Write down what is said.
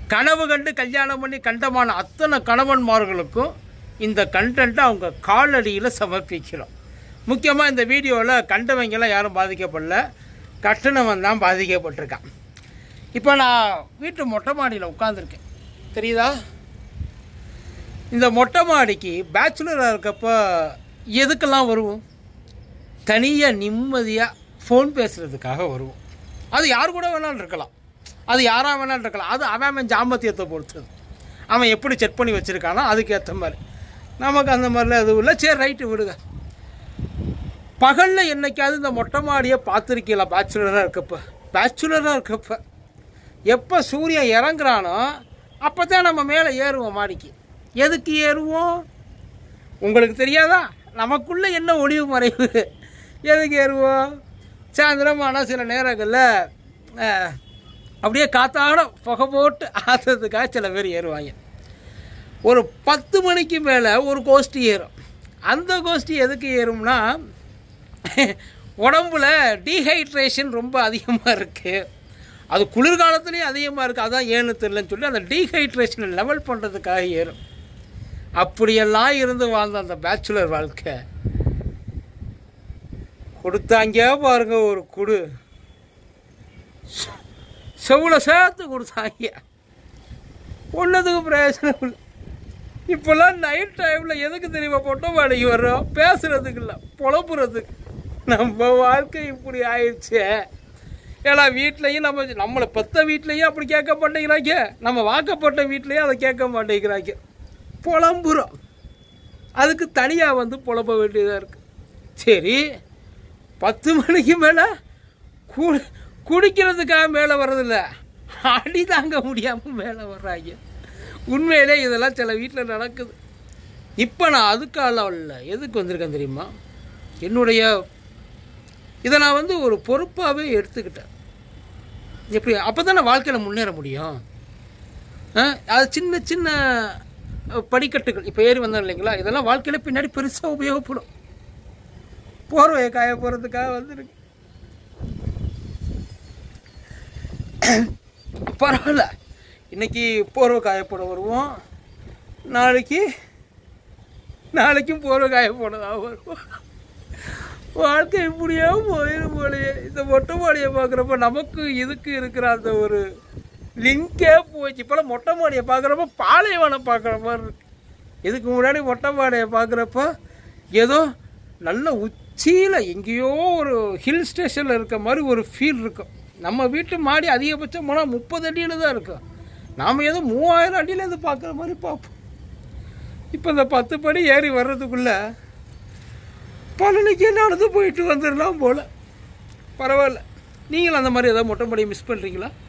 கனவு கண்டு கல்யாணம் பண்ணி கண்டமான அத்தனை கணவன்மார்களுக்கும் இந்த கண்டென்ட்டை அவங்க காலடியில் சமர்ப்பிக்கிறோம் முக்கியமாக இந்த வீடியோவில் கண்டவங்கெல்லாம் யாரும் பாதிக்கப்படல கட்டணவன் தான் பாதிக்கப்பட்டிருக்கான் இப்போ நான் வீட்டு மொட்டை மாடியில் உட்காந்துருக்கேன் தெரியுதா இந்த மொட்டை மாடிக்கு பேச்சுலராக இருக்கப்போ எதுக்கெல்லாம் வருவோம் தனியாக நிம்மதியாக ஃபோன் பேசுகிறதுக்காக வருவோம் அது யார் கூட வேணாலும் இருக்கலாம் அது யாராக வேணாலும் இருக்கலாம் அது அவன் அவன் ஜாம்பத்தியத்தை பொறுத்தது அவன் எப்படி செக் பண்ணி வச்சுருக்கானோ அதுக்கேற்ற மாதிரி நமக்கு அந்த மாதிரிலாம் எதுவும் இல்லை சரி ரைட்டு விடுங்க பகலில் என்னைக்காவது இந்த மொட்டை மாடியை பார்த்துருக்கீங்களா பேச்சுலராக இருக்கப்ப பேச்சுலராக இருக்கப்ப எப்போ சூரியன் இறங்குறானோ அப்போ தான் நம்ம மேலே ஏறுவோம் மாடிக்கு எதுக்கு ஏறுவோம் உங்களுக்கு தெரியாதா நமக்குள்ளே என்ன ஒளிவு மறைவு எதுக்கு ஏறுவோம் சாயந்தரம் ஆனால் சில நேரங்களில் அஹ், அப்படியே காத்தாட புகை போட்டு ஆத்துறதுக்காக சில பேர் ஏறுவாங்க ஒரு பத்து மணிக்கு மேலே ஒரு கோஷ்டி ஏறும் அந்த கோஷ்டி எதுக்கு ஏறும்னா உடம்புல டீஹைட்ரேஷன் ரொம்ப அதிகமாக இருக்குது அது குளிர்காலத்துலேயும் அதிகமாக இருக்குது அதான் ஏன்னு தெரியலன்னு சொல்லி அந்த டீஹைட்ரேஷனை லெவல் பண்ணுறதுக்காக ஏறும் அப்படியெல்லாம் இருந்து வாழ்ந்த அந்த பேச்சுலர் வாழ்க்கை கொடுத்தாங்க பாருங்க ஒரு குடு செவ்வளோ சேர்த்து கொடுத்தாங்க ஒன்றதுக்கு பிரயோஜனம் இல்லை இப்போல்லாம் நைட் டைமில் எதுக்கு தெரியுமா பொட்டை மாடிக்கு வர்றோம் பேசுறதுக்கு இல்லை புலப்புறதுக்கு நம்ம வாழ்க்கை இப்படி ஆயிடுச்சு ஏன்னா வீட்லேயும் நம்ம நம்மளை பெத்த வீட்லேயும் அப்படி கேட்க மாட்டேங்கிறாங்க நம்ம வாக்கப்பட்ட வீட்லேயும் அதை கேட்க மாட்டேங்கிறாங்க புலம்புறோம் அதுக்கு தனியாக வந்து புலம்ப வேண்டியதாக இருக்குது சரி பத்து மணிக்கு மேலே கு குடிக்கிறதுக்காக மேலே வர்றதில்ல அடி தாங்க முடியாமல் மேலே வர்றாங்க உண்மையிலே இதெல்லாம் சில வீட்டில் நடக்குது இப்போ நான் அதுக்காக இல்லை எதுக்கு வந்திருக்கேன் தெரியுமா என்னுடைய இதை நான் வந்து ஒரு பொறுப்பாகவே எடுத்துக்கிட்டேன் எப்படி அப்போ தான் நான் வாழ்க்கையில் முன்னேற முடியும் ஆ, அது சின்ன சின்ன அஹ், படிக்கட்டுகள் இப்போ ஏறி வந்தோம் இல்லைங்களா இதெல்லாம் வாழ்க்கையில் பின்னாடி பெருசாக உபயோகப்படும் போர்வையை காய போகிறதுக்காக வந்துருக்கு பரவாயில்ல இன்னைக்கு போர்வை காயப்பட வருவோம் நாளைக்கு நாளைக்கும் போர்வை காயப்படதாக வருவோம் வாழ்க்கை இப்படியே போயிடும் போலயே இந்த மொட்டை மாடியை பார்க்குறப்ப நமக்கு இதுக்கு இருக்கிற அந்த ஒரு லிங்கே போச்சு இப்போலாம் மொட்டை மாடியை பார்க்குறப்ப பாலைவனம் பார்க்குற மாதிரி இருக்கு இதுக்கு முன்னாடி மொட்டை மாடியை பார்க்குறப்ப ஏதோ நல்ல உச்சியில் எங்கேயோ ஒரு ஹில் ஸ்டேஷனில் இருக்க மாதிரி ஒரு ஃபீல் இருக்கும் நம்ம வீட்டு மாடி அதிகபட்சம் போனால் முப்பது அடியில் தான் இருக்கும் நாம் ஏதோ மூவாயிரம் அடியிலேருந்து பார்க்குற மாதிரி பார்ப்போம் இப்போ இந்த பத்து படி ஏறி வர்றதுக்குள்ளே பழனிக்கே நடந்து போயிட்டு வந்துடலாம் போல் பரவாயில்ல நீங்களும் அந்த மாதிரி ஏதாவது மொட்டை மாடியை மிஸ் பண்ணுறீங்களா